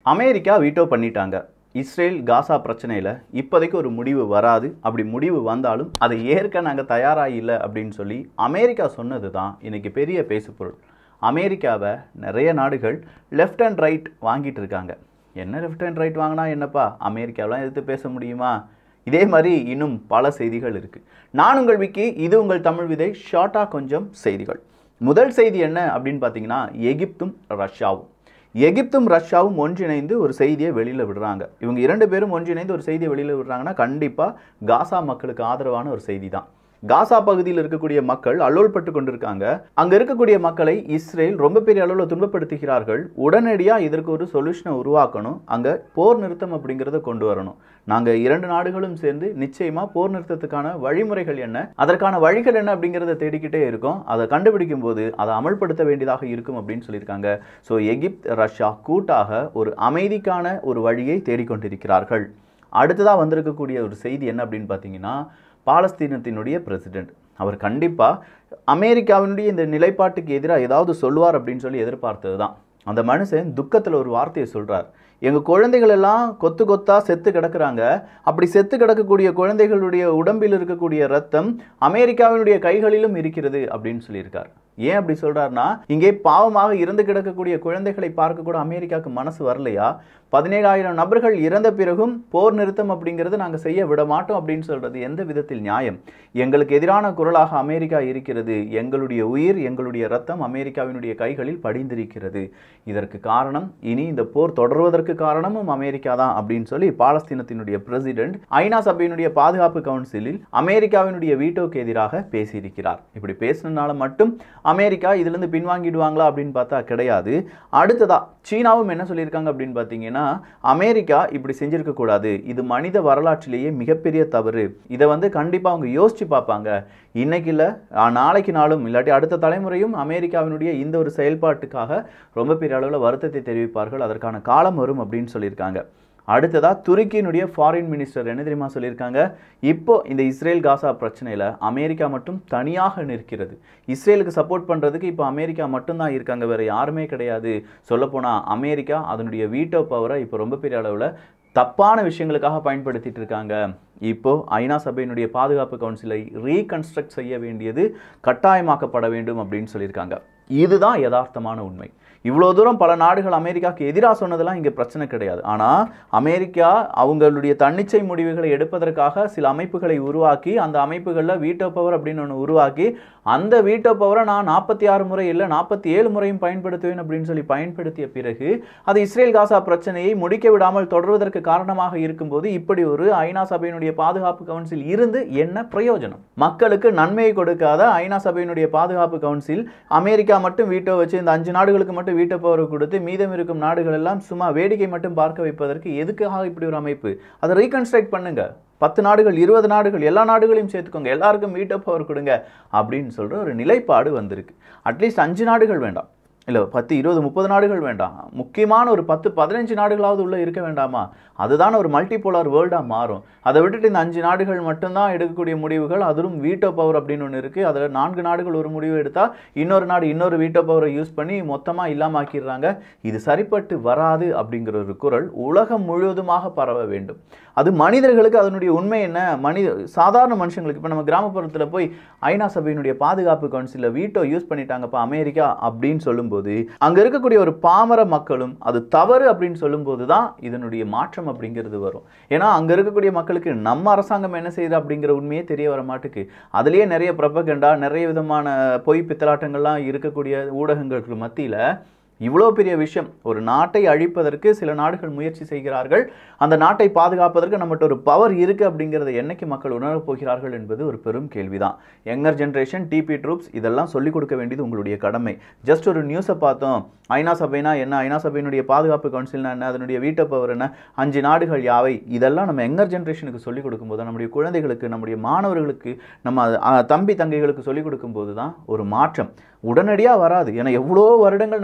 America veto பண்ணிட்டாங்க Israel Gaza பிரச்சனையில் இப்போதைக்கு ஒரு முடிவு வராது அப்படி முடிவு வந்தாலும் அதை ஏற்க நாங்கள் தயாராக இல்லை அப்படின்னு சொல்லி அமெரிக்கா சொன்னது தான் இன்னைக்கு பெரிய பேசுபொருள் அமெரிக்காவை நிறைய நாடுகள் லெஃப்ட் அண்ட் ரைட் வாங்கிட்டு இருக்காங்க என்ன லெஃப்ட் அண்ட் ரைட் வாங்கினா என்னப்பா அமெரிக்காவெலாம் எதிர்த்து பேச முடியுமா இதே மாதிரி இன்னும் பல செய்திகள் இருக்குது நான் உங்கள் விக்கி இது உங்கள் தமிழ் விதை ஷார்ட்டாக கொஞ்சம் செய்திகள் முதல் செய்தி என்ன அப்படின்னு பார்த்தீங்கன்னா எகிப்தும் ரஷ்யாவும் எகிப்தும் ரஷ்யாவும் ஒன்றிணைந்து ஒரு செய்தியை வெளியில் விடுறாங்க இவங்க இரண்டு பேரும் ஒன்றிணைந்து ஒரு செய்தியை வெளியில் விடுறாங்கன்னா கண்டிப்பாக காசா மக்களுக்கு ஆதரவான ஒரு செய்தி தான் காசா பகுதியில் இருக்கக்கூடிய மக்கள் அல்லோல்பட்டு கொண்டிருக்காங்க அங்க இருக்கக்கூடிய மக்களை இஸ்ரேல் ரொம்ப பெரிய அளவில் துன்பப்படுத்துகிறார்கள் உடனடியாக இதற்கு ஒரு சொல்யூஷனை உருவாக்கணும் அங்க போர் நிறுத்தம் அப்படிங்கிறத கொண்டு வரணும் நாங்க இரண்டு நாடுகளும் சேர்ந்து நிச்சயமா போர் நிறுத்தத்துக்கான வழிமுறைகள் என்ன அதற்கான வழிகள் என்ன அப்படிங்கிறத தேடிக்கிட்டே இருக்கோம் அதை கண்டுபிடிக்கும் போது அதை அமல்படுத்த வேண்டியதாக இருக்கும் அப்படின்னு சொல்லியிருக்காங்க ஸோ எகிப்த் ரஷ்யா கூட்டாக ஒரு அமைதிக்கான ஒரு வழியை தேடிக்கொண்டிருக்கிறார்கள் அடுத்ததாக வந்திருக்கக்கூடிய ஒரு செய்தி என்ன அப்படின்னு பார்த்தீங்கன்னா பாலஸ்தீனத்தினுடைய பிரசிடென்ட் அவர் கண்டிப்பாக அமெரிக்காவினுடைய இந்த நிலைப்பாட்டுக்கு எதிராக ஏதாவது சொல்லுவார் அப்படின்னு சொல்லி எதிர்பார்த்தது தான் அந்த மனுஷன் துக்கத்தில் ஒரு வார்த்தையை சொல்கிறார் எங்கள் குழந்தைகள் எல்லாம் கொத்து கொத்தா செத்து கிடக்குறாங்க அப்படி செத்து கிடக்கக்கூடிய குழந்தைகளுடைய உடம்பில் இருக்கக்கூடிய ரத்தம் அமெரிக்காவினுடைய கைகளிலும் இருக்கிறது அப்படின்னு சொல்லியிருக்கார் ஏன் அப்படி சொல்றாருன்னா இங்கே பாவமாக இறந்து கிடக்கக்கூடிய குழந்தைகளை பார்க்க கூட அமெரிக்காவுக்கு மனசு வரலையா பதினேழாயிரம் நபர்கள் இறந்த பிறகும் போர் நிறுத்தம் அப்படிங்கிறது நாங்கள் செய்ய விட மாட்டோம் அப்படின்னு சொல்றது எந்த விதத்தில் நியாயம் எங்களுக்கு எதிரான குரலாக அமெரிக்கா இருக்கிறது எங்களுடைய உயிர் எங்களுடைய ரத்தம் அமெரிக்காவினுடைய கைகளில் படிந்திருக்கிறது இதற்கு காரணம் இனி இந்த போர் தொடர்வதற்கு காரணமும் அமெரிக்கா தான் அப்படின்னு சொல்லி பாலஸ்தீனத்தினுடைய பிரசிடென்ட் ஐநா சபையினுடைய பாதுகாப்பு கவுன்சிலில் அமெரிக்காவினுடைய வீட்டோக்கு எதிராக பேசியிருக்கிறார் இப்படி பேசினனால மட்டும் அமெரிக்கா இதிலிருந்து பின்வாங்கிடுவாங்களா அப்படின்னு பார்த்தா கிடையாது அடுத்ததா சீனாவும் என்ன சொல்லியிருக்காங்க அப்படின்னு பார்த்தீங்கன்னா அமெரிக்கா இப்படி செஞ்சிருக்க கூடாது இது மனித வரலாற்றிலேயே மிகப்பெரிய தவறு இதை வந்து கண்டிப்பாக அவங்க யோசிச்சு பார்ப்பாங்க இன்னைக்கு இல்லை நாளைக்கு நாளும் இல்லாட்டி அடுத்த தலைமுறையும் அமெரிக்காவினுடைய இந்த ஒரு செயல்பாட்டுக்காக ரொம்ப பெரிய அளவில் வருத்தத்தை தெரிவிப்பார்கள் அதற்கான காலம் வரும் அப்படின்னு சொல்லியிருக்காங்க அடுத்ததா துருக்கியினுடைய ஃபாரின் மினிஸ்டர் என்ன தெரியுமா சொல்லியிருக்காங்க இப்போ இந்த இஸ்ரேல் காசா பிரச்சனையில் அமெரிக்கா மட்டும் தனியாக நிற்கிறது இஸ்ரேலுக்கு சப்போர்ட் பண்ணுறதுக்கு இப்போ அமெரிக்கா மட்டும்தான் இருக்காங்க வேற யாருமே கிடையாது சொல்லப்போனால் அமெரிக்கா அதனுடைய வீட்டோ பவரை இப்போ ரொம்ப பெரிய அளவில் தப்பான விஷயங்களுக்காக பயன்படுத்திட்டு இருக்காங்க இப்போ ஐநா சபையினுடைய பாதுகாப்பு கவுன்சிலை ரீகன்ஸ்ட்ரக்ட் செய்ய வேண்டியது கட்டாயமாக்கப்பட வேண்டும் அப்படின்னு சொல்லியிருக்காங்க இதுதான் யதார்த்தமான உண்மை இவ்வளோ தூரம் பல நாடுகள் அமெரிக்காவுக்கு எதிராக சொன்னதெல்லாம் இங்கே பிரச்சனை கிடையாது ஆனால் அமெரிக்கா அவங்களுடைய தன்னிச்சை முடிவுகளை எடுப்பதற்காக சில அமைப்புகளை உருவாக்கி அந்த அமைப்புகளில் வீட்டோ பவர் அப்படின்னு ஒன்று உருவாக்கி அந்த வீட்டோ பவரை நான் நாற்பத்தி ஆறு முறை இல்லை நாற்பத்தி ஏழு முறையும் பயன்படுத்துவேன் அப்படின்னு சொல்லி பயன்படுத்திய பிறகு அது இஸ்ரேல் காசா பிரச்சனையை முடிக்க விடாமல் தொடர்வதற்கு காரணமாக இருக்கும்போது இப்படி ஒரு ஐநா சபையினுடைய பாதுகாப்பு கவுன்சில் இருந்து என்ன பிரயோஜனம் மக்களுக்கு நன்மையை கொடுக்காத ஐநா சபையினுடைய பாதுகாப்பு கவுன்சில் அமெரிக்கா மட்டும் வீட்டோ வச்சு இந்த அஞ்சு நாடுகளுக்கு மட்டும் வீட்டோ பவர் கொடுத்து மீதம் இருக்கும் நாடுகள் எல்லாம் சும்மா வேடிக்கை மட்டும் பார்க்க வைப்பதற்கு எதுக்காக இப்படி ஒரு அமைப்பு அதை ரீகன்ஸ்ட்ரக்ட் பண்ணுங்க பத்து நாடுகள் இருபது நாடுகள் எல்லா நாடுகளையும் சேர்த்துக்கோங்க எல்லாருக்கும் வீட்டோ பவர் கொடுங்க அப்படின்னு சொல்கிற ஒரு நிலைப்பாடு வந்திருக்கு அட்லீஸ்ட் அஞ்சு நாடுகள் வேண்டாம் இல்லை பத்து இருபது முப்பது நாடுகள் வேண்டாம் முக்கியமான ஒரு பத்து பதினஞ்சு நாடுகளாவது உள்ளே இருக்க வேண்டாமா அதுதான் ஒரு மல்டிபோலார் வேர்ல்டாக மாறும் அதை விட்டுட்டு இந்த அஞ்சு நாடுகள் மட்டும்தான் எடுக்கக்கூடிய முடிவுகள் அதிலும் வீட்டோ பவர் அப்படின்னு ஒன்று இருக்குது அதில் நான்கு நாடுகள் ஒரு முடிவு எடுத்தால் இன்னொரு நாடு இன்னொரு வீட்டோ பவரை யூஸ் பண்ணி மொத்தமாக இல்லாமல் ஆக்கிடுறாங்க இது சரிப்பட்டு வராது அப்படிங்கிற ஒரு குரல் உலகம் முழுவதுமாக பரவ வேண்டும் அது மனிதர்களுக்கு அதனுடைய உண்மை என்ன மனித சாதாரண மனுஷங்களுக்கு இப்போ நம்ம கிராமப்புறத்தில் போய் ஐநா சபையினுடைய பாதுகாப்பு கவுன்சிலில் வீட்டோ யூஸ் பண்ணிட்டாங்கப்பா அமெரிக்கா அப்படின்னு சொல்லும்போது அங்கே இருக்கக்கூடிய ஒரு பாமர மக்களும் அது தவறு அப்படின்னு சொல்லும்போது தான் இதனுடைய மாற்றம் அப்படிங்கிறது வரும் ஏன்னா அங்கே இருக்கக்கூடிய மக்களுக்கு நம்ம அரசாங்கம் என்ன செய்யுது அப்படிங்கிற உண்மையே தெரிய வர மாட்டுக்கு அதுலேயே நிறைய ப்ரப்பகண்டா நிறைய விதமான பொய் பித்தலாட்டங்கள்லாம் இருக்கக்கூடிய ஊடகங்களுக்கு மத்தியில் இவ்வளோ பெரிய விஷயம் ஒரு நாட்டை அழிப்பதற்கு சில நாடுகள் முயற்சி செய்கிறார்கள் அந்த நாட்டை பாதுகாப்பதற்கு நம்மகிட்ட ஒரு பவர் இருக்குது அப்படிங்கிறத என்னைக்கு மக்கள் உணரப் போகிறார்கள் என்பது ஒரு பெரும் கேள்விதான் யங்கர் ஜென்ரேஷன் டிபி ட்ரூப்ஸ் இதெல்லாம் சொல்லிக் கொடுக்க வேண்டியது உங்களுடைய கடமை ஜஸ்ட் ஒரு நியூஸை பார்த்தோம் ஐநா சபைனா என்ன ஐநா சபையினுடைய பாதுகாப்பு கவுன்சில்னா என்ன அதனுடைய வீட்டோ பவர் என்ன அஞ்சு நாடுகள் யாவை இதெல்லாம் நம்ம யங்கர் ஜென்ரேஷனுக்கு சொல்லிக் கொடுக்கும்போது நம்முடைய குழந்தைகளுக்கு நம்முடைய மாணவர்களுக்கு நம்ம அஹ், தம்பி தங்கைகளுக்கு சொல்லிக் கொடுக்கும்போது தான் ஒரு மாற்றம் உடனடியாக வராது ஏன்னா எவ்வளோ வருடங்கள் நம்ம பின்தங்கி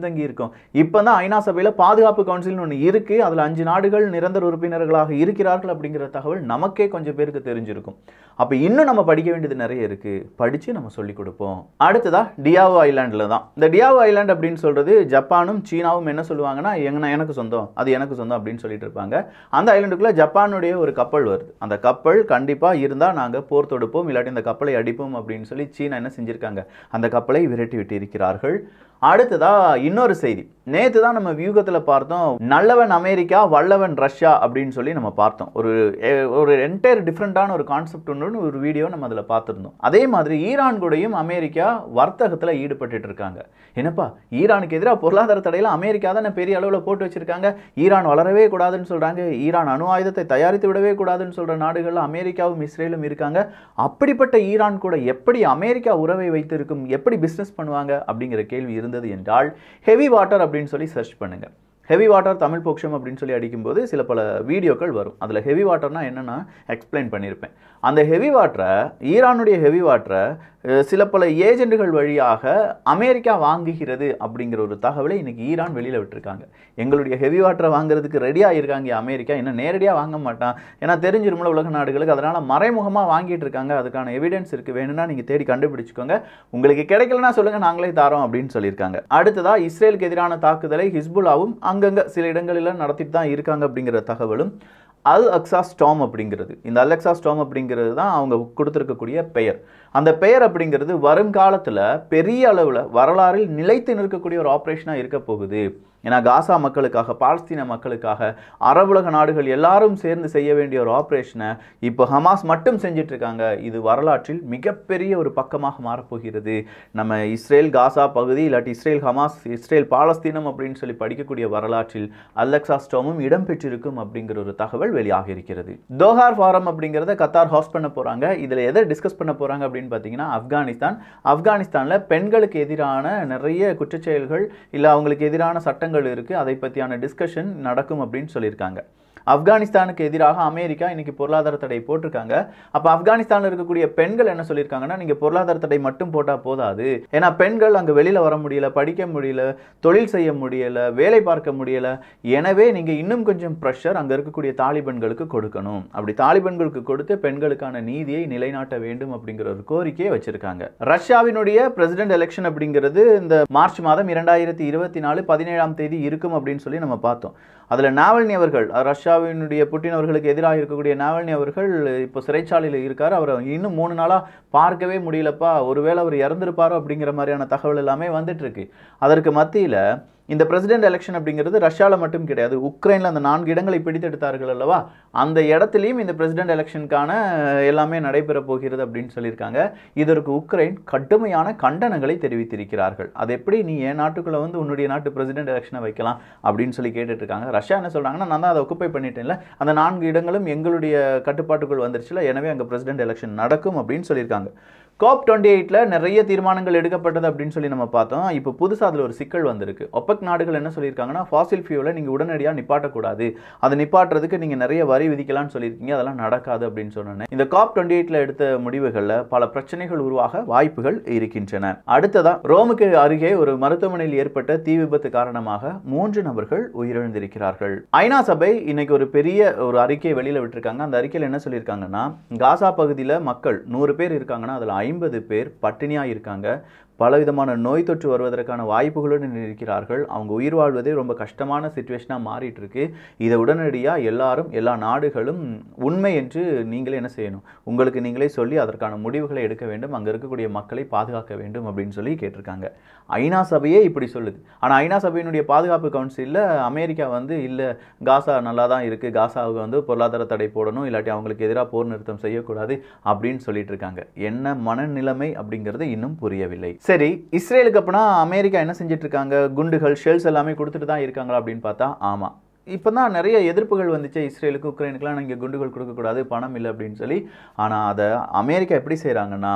பின்தங்கி இருக்கோம் இப்போ தான் ஐநா சபையில் பாதுகாப்பு கவுன்சில்னு ஒன்று இருக்குது அதில் அஞ்சு நாடுகள் நிரந்தர உறுப்பினர்களாக இருக்கிறார்கள் அப்படிங்கிற தகவல் நமக்கே கொஞ்சம் பேருக்கு தெரிஞ்சிருக்கும் அப்போ இன்னும் நம்ம படிக்க வேண்டியது நிறைய இருக்குது படித்து நம்ம சொல்லிக் கொடுப்போம் அடுத்ததா டியாவோ ஐலாண்டில் தான் இந்த டியாவோ ஐலாண்ட் அப்படின்னு சொல்கிறது ஜப்பானும் சீனாவும் என்ன சொல்லுவாங்கன்னா எங்க எனக்கு சொந்தம் அது எனக்கு சொந்தம் அப்படின்னு சொல்லிட்டு இருப்பாங்க அந்த ஐலாண்டுக்குள்ளே ஜப்பானுடைய ஒரு கப்பல் வருது அந்த கப்பல் கண்டிப்பாக இருந்தால் நாங்கள் போர் தொடுப்போம் இல்லாட்டி இந்த கப்பலை அடிப்போம் அப்படின்னு சொல்லி சீனா என்ன செஞ்சுருக்காங்க அந்த கப்பலை விரட்டி விட்டு இருக்கிறார்கள் அடுத்ததா இன்னொரு செய்தி நேற்று தான் நம்ம வியூகத்தில் பார்த்தோம் நல்லவன் அமெரிக்கா வல்லவன் ரஷ்யா அப்படின்னு சொல்லி நம்ம பார்த்தோம் ஒரு எ- ஒரு என்டையர் டிஃப்ரெண்ட்டான ஒரு கான்செப்ட் ஒன்று ஒரு வீடியோ நம்ம அதில் பார்த்துருந்தோம் அதே மாதிரி ஈரான் கூடயும் அமெரிக்கா வர்த்தகத்தில் ஈடுபட்டுட்டு இருக்காங்க என்னப்பா ஈரானுக்கு எதிராக பொருளாதார தடையில் அமெரிக்கா தானே பெரிய அளவில் போட்டு வச்சிருக்காங்க ஈரான் வளரவே கூடாதுன்னு சொல்கிறாங்க ஈரான் அணு ஆயுதத்தை தயாரித்து விடவே கூடாதுன்னு சொல்கிற நாடுகளில் அமெரிக்காவும் இஸ்ரேலும் இருக்காங்க அப்படிப்பட்ட ஈரான் கூட எப்படி அமெரிக்கா உறவை வைத்திருக்கும் எப்படி பிஸ்னஸ் பண்ணுவாங்க அப்படிங்கிற கேள்வி இருந்தது என்றால் ஹெவி வாட்டர் அப்படின்னு சொல்லி சர்ச் பண்ணுங்க ஹெவி வாட்டர் தமிழ் பொக்ஷம் அப்படின்னு சொல்லி அடிக்கும்போது சில பல வீடியோக்கள் வரும் அதில் ஹெவி வாட்டர்னா என்னென்னா எக்ஸ்பிளைன் பண்ணியிருப்பேன் அந்த ஹெவி வாட்டரை ஈரானுடைய ஹெவி வாட்டரை அஹ், சில பல ஏஜெண்டுகள் வழியாக அமெரிக்கா வாங்குகிறது அப்படிங்கிற ஒரு தகவலை இன்னைக்கு ஈரான் வெளியில் விட்டுருக்காங்க எங்களுடைய ஹெவி வாட்டரை வாங்குறதுக்கு ரெடியாக இருக்காங்க அமெரிக்கா இன்னும் நேரடியாக வாங்க மாட்டான் ஏன்னா தெரிஞ்சிருமில்ல உலக நாடுகளுக்கு அதனால் மறைமுகமாக வாங்கிட்டு இருக்காங்க அதுக்கான எவிடன்ஸ் இருக்குது வேணும்னா நீங்கள் தேடி கண்டுபிடிச்சுக்கோங்க உங்களுக்கு கிடைக்கலனா சொல்லுங்கள் நாங்களே தரோம் அப்படின்னு சொல்லியிருக்காங்க அடுத்ததா இஸ்ரேலுக்கு எதிரான தாக்குதலை ஹிஸ்புல்லாவும் அங்கங்கே சில இடங்களில் நடத்திட்டு தான் இருக்காங்க அப்படிங்கிற தகவலும் அல் அக்ஸா ஸ்டாம் அப்படிங்கிறது இந்த அல் அக்ஸா ஸ்டாம் அப்படிங்கிறது தான் அவங்க கொடுத்துருக்கக்கூடிய பெயர் அந்த பெயர் அப்படிங்கிறது வருங்காலத்தில் பெரிய அளவில் வரலாறில் நிலைத்து நிற்கக்கூடிய ஒரு ஆப்ரேஷனாக இருக்க போகுது ஏன்னா காசா மக்களுக்காக பாலஸ்தீன மக்களுக்காக அரபுலக நாடுகள் எல்லாரும் சேர்ந்து செய்ய வேண்டிய ஒரு ஆப்ரேஷனை இப்போ ஹமாஸ் மட்டும் செஞ்சிட்டு இருக்காங்க இது வரலாற்றில் மிகப்பெரிய ஒரு பக்கமாக மாறப்போகிறது நம்ம இஸ்ரேல் காசா பகுதி இல்லாட்டி இஸ்ரேல் ஹமாஸ் இஸ்ரேல் பாலஸ்தீனம் அப்படின்னு சொல்லி படிக்கக்கூடிய வரலாற்றில் அல்லக்ஸா ஸ்டோமும் இடம்பெற்றிருக்கும் அப்படிங்கிற ஒரு தகவல் வெளியாக இருக்கிறது தோஹார் ஃபாரம் அப்படிங்கிறத கத்தார் ஹாஸ்ட் பண்ண போறாங்க இதுல எதை டிஸ்கஸ் பண்ண போறாங்க அப்படின்னு பார்த்தீங்கன்னா ஆப்கானிஸ்தான் ஆப்கானிஸ்தான்ல பெண்களுக்கு எதிரான நிறைய குற்றச்செயல்கள் இல்ல அவங்களுக்கு எதிரான சட்டங்கள் இருக்கு அதை பத்தியான டிஸ்கஷன் நடக்கும் அப்படின்னு சொல்லியிருக்காங்க ஆப்கானிஸ்தானுக்கு எதிராக அமெரிக்கா இன்னைக்கு பொருளாதார தடை போட்டிருக்காங்க அப்ப ஆப்கானிஸ்தானில் இருக்கக்கூடிய பெண்கள் என்ன சொல்லியிருக்காங்கன்னா நீங்க பொருளாதார தடை மட்டும் போட்டா போதாது ஏன்னா பெண்கள் அங்க வெளியில வர முடியல படிக்க முடியல தொழில் செய்ய முடியல வேலை பார்க்க முடியல எனவே நீங்க இன்னும் கொஞ்சம் ப்ரெஷர் அங்க இருக்கக்கூடிய தாலிபன்களுக்கு கொடுக்கணும் அப்படி தாலிபன்களுக்கு கொடுத்து பெண்களுக்கான நீதியை நிலைநாட்ட வேண்டும் அப்படிங்கிற ஒரு கோரிக்கையை வச்சிருக்காங்க ரஷ்யாவினுடைய பிரசிடென்ட் எலெக்ஷன் அப்படிங்கிறது இந்த மார்ச் மாதம் இரண்டாயிரத்தி இருபத்தி நாலு பதினேழாம் தேதி இருக்கும் அப்படின்னு சொல்லி நம்ம பார்த்தோம் அதுல நாவல்னி அவர்கள் அஹ், ரஷ்யாவினுடைய புட்டின் அவர்களுக்கு எதிராக இருக்கக்கூடிய நாவல்னி அவர்கள் இப்போ சிறைச்சாலையில் இருக்கார் அவரை இன்னும் மூணு நாளா பார்க்கவே முடியலப்பா ஒருவேளை அவர் இறந்திருப்பாரோ அப்படிங்கிற மாதிரியான தகவல் எல்லாமே வந்துட்டு இருக்கு அதற்கு மத்தியில இந்த பிரசிடென்ட் எலெக்ஷன் அப்படிங்கிறது ரஷ்யாவில் மட்டும் கிடையாது உக்ரைனில் அந்த நான்கு இடங்களை பிடித்தெடுத்தார்கள் அல்லவா அந்த இடத்துலையும் இந்த பிரசிடென்ட் எலெக்ஷனுக்கான அஹ், எல்லாமே நடைபெற போகிறது அப்படின்னு சொல்லியிருக்காங்க இதற்கு உக்ரைன் கடுமையான கண்டனங்களை தெரிவித்திருக்கிறார்கள் அது எப்படி நீ என் நாட்டுக்குள்ள வந்து உன்னுடைய நாட்டு பிரசிடென்ட் எலெக்ஷனை வைக்கலாம் அப்படின்னு சொல்லி கேட்டுட்டு இருக்காங்க ரஷ்யா என்ன சொல்றாங்கன்னா நான் தான் அதை ஒக்குப்பை பண்ணிட்டேன்ல அந்த நான்கு இடங்களும் எங்களுடைய கட்டுப்பாட்டுக்குள் வந்துருச்சுல எனவே அங்கே பிரசிடென்ட் எலெக்ஷன் நடக்கும் அப்படின்னு சொல்லியிருக்காங்க காப் டுவெண்ட்டி எயிட்டில் நிறைய தீர்மானங்கள் எடுக்கப்பட்டது அப்படின்னு சொல்லி நம்ம பார்த்தோம் இப்போ புதுசாக அதில் ஒரு சிக்கல் வந்திருக்கு ஒப்பக் நாடுகள் என்ன சொல்லியிருக்காங்கன்னா ஃபாசில் ஃபியூலை நீங்கள் உடனடியாக நிப்பாட்டக்கூடாது அதை நிப்பாட்டுறதுக்கு நீங்கள் நிறைய வரி விதிக்கலாம்னு சொல்லியிருக்கீங்க அதெல்லாம் நடக்காது அப்படின்னு சொன்னேன் இந்த காப் டுவெண்ட்டி எயிட்டில் எடுத்த முடிவுகளில் பல பிரச்சனைகள் உருவாக வாய்ப்புகள் இருக்கின்றன அடுத்ததா ரோமுக்கு அருகே ஒரு மருத்துவமனையில் ஏற்பட்ட தீ விபத்து காரணமாக மூன்று நபர்கள் உயிரிழந்திருக்கிறார்கள் ஐநா சபை இன்னைக்கு ஒரு பெரிய ஒரு அறிக்கையை வெளியில விட்டிருக்காங்க அந்த அறிக்கையில் என்ன சொல்லியிருக்காங்கன்னா காசா பகுதியில் மக்கள் நூறு பேர் இருக்காங்கன்னா அதில் ஐம்பது பேர் பட்டினியா இருக்காங்க பலவிதமான நோய் தொற்று வருவதற்கான வாய்ப்புகளுடன் இருக்கிறார்கள் அவங்க உயிர் வாழ்வதே ரொம்ப கஷ்டமான சுச்சுவேஷனாக மாறிட்டு இருக்கு இதை உடனடியாக எல்லாரும் எல்லா நாடுகளும் உண்மை என்று நீங்களே என்ன செய்யணும் உங்களுக்கு நீங்களே சொல்லி அதற்கான முடிவுகளை எடுக்க வேண்டும் அங்கே இருக்கக்கூடிய மக்களை பாதுகாக்க வேண்டும் அப்படின்னு சொல்லி கேட்டிருக்காங்க ஐநா சபையே இப்படி சொல்லுது ஆனால் ஐநா சபையினுடைய பாதுகாப்பு கவுன்சிலில் அமெரிக்கா வந்து இல்லை காசா நல்லா தான் இருக்குது காசாவுக்கு வந்து பொருளாதார தடை போடணும் இல்லாட்டி அவங்களுக்கு எதிராக போர் நிறுத்தம் செய்யக்கூடாது அப்படின்னு சொல்லிட்டு இருக்காங்க என்ன மனநிலைமை அப்படிங்கிறது இன்னும் புரியவில்லை சரி இஸ்ரேலுக்கு அப்பனா அமெரிக்கா என்ன செஞ்சுட்டு இருக்காங்க குண்டுகள் ஷெல்ஸ் எல்லாமே கொடுத்துட்டு தான் இருக்காங்களா அப்படின்னு பார்த்தா ஆமாம் இப்போ தான் நிறைய எதிர்ப்புகள் வந்துச்சு இஸ்ரேலுக்கு உக்ரைனுக்குலாம் நீங்கள் குண்டுகள் கொடுக்கக்கூடாது பணம் இல்லை அப்படின்னு சொல்லி ஆனால் அதை அமெரிக்கா எப்படி செய்கிறாங்கன்னா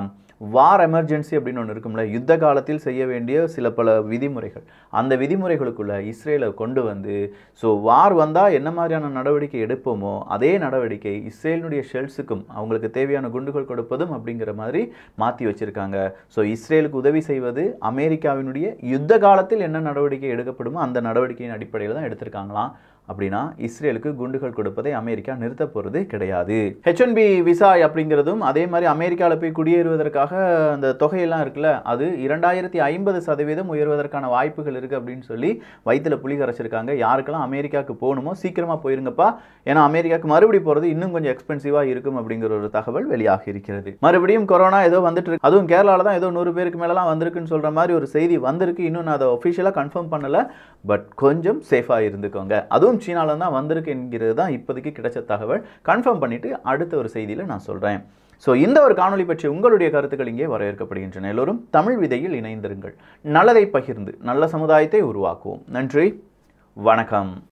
வார் எமர்ஜென்சி அப்படின்னு ஒன்று இருக்கும்ல யுத்த காலத்தில் செய்ய வேண்டிய சில பல விதிமுறைகள் அந்த விதிமுறைகளுக்குள்ள இஸ்ரேலை கொண்டு வந்து ஸோ வார் வந்தால் என்ன மாதிரியான நடவடிக்கை எடுப்போமோ அதே நடவடிக்கை இஸ்ரேலினுடைய ஷெல்ஸுக்கும் அவங்களுக்கு தேவையான குண்டுகள் கொடுப்பதும் அப்படிங்கிற மாதிரி மாற்றி வச்சிருக்காங்க ஸோ இஸ்ரேலுக்கு உதவி செய்வது அமெரிக்காவினுடைய யுத்த காலத்தில் என்ன நடவடிக்கை எடுக்கப்படுமோ அந்த நடவடிக்கையின் அடிப்படையில் தான் எடுத்திருக்காங்களாம் அப்படின்னா இஸ்ரேலுக்கு குண்டுகள் கொடுப்பதை அமெரிக்கா நிறுத்த போகிறது கிடையாது ஹெச் ஒன் பி விசா அப்படிங்கிறதும் அதே மாதிரி அமெரிக்காவில் போய் குடியேறுவதற்காக அந்த தொகையெல்லாம் இருக்குல்ல அது இரண்டாயிரத்தி ஐம்பது சதவீதம் உயர்வதற்கான வாய்ப்புகள் இருக்குது அப்படின்னு சொல்லி வயிற்றுல புளி கரைச்சிருக்காங்க யாருக்கெல்லாம் அமெரிக்காவுக்கு போகணுமோ சீக்கிரமாக போயிருங்கப்பா ஏன்னா அமெரிக்காவுக்கு மறுபடி போகிறது இன்னும் கொஞ்சம் எக்ஸ்பென்சிவாக இருக்கும் அப்படிங்கிற ஒரு தகவல் வெளியாகி இருக்கிறது மறுபடியும் கொரோனா ஏதோ வந்துட்டு இருக்கு அதுவும் கேரளாவில் தான் ஏதோ நூறு பேருக்கு மேலலாம் வந்திருக்குன்னு சொல்கிற மாதிரி ஒரு செய்தி வந்திருக்கு இன்னும் நான் அதை ஒஃபிஷியலாக கன்ஃபார்ம் பண்ணல பட் கொஞ்சம் சேஃபாக இருந்துக்கோங்க அதுவும் சீனால தான் வந்திருக்கு என்கிறது தான் இப்போதைக்கு கிடைச்ச தகவல் கன்ஃபார்ம் பண்ணிட்டு அடுத்த ஒரு செய்தியில் நான் சொல்கிறேன் ஸோ இந்த ஒரு காணொளி பற்றி உங்களுடைய கருத்துக்கள் இங்கே வரவேற்கப்படுகின்றன எல்லோரும் தமிழ் விதையில் இணைந்திருங்கள் நல்லதை பகிர்ந்து நல்ல சமுதாயத்தை உருவாக்குவோம் நன்றி வணக்கம்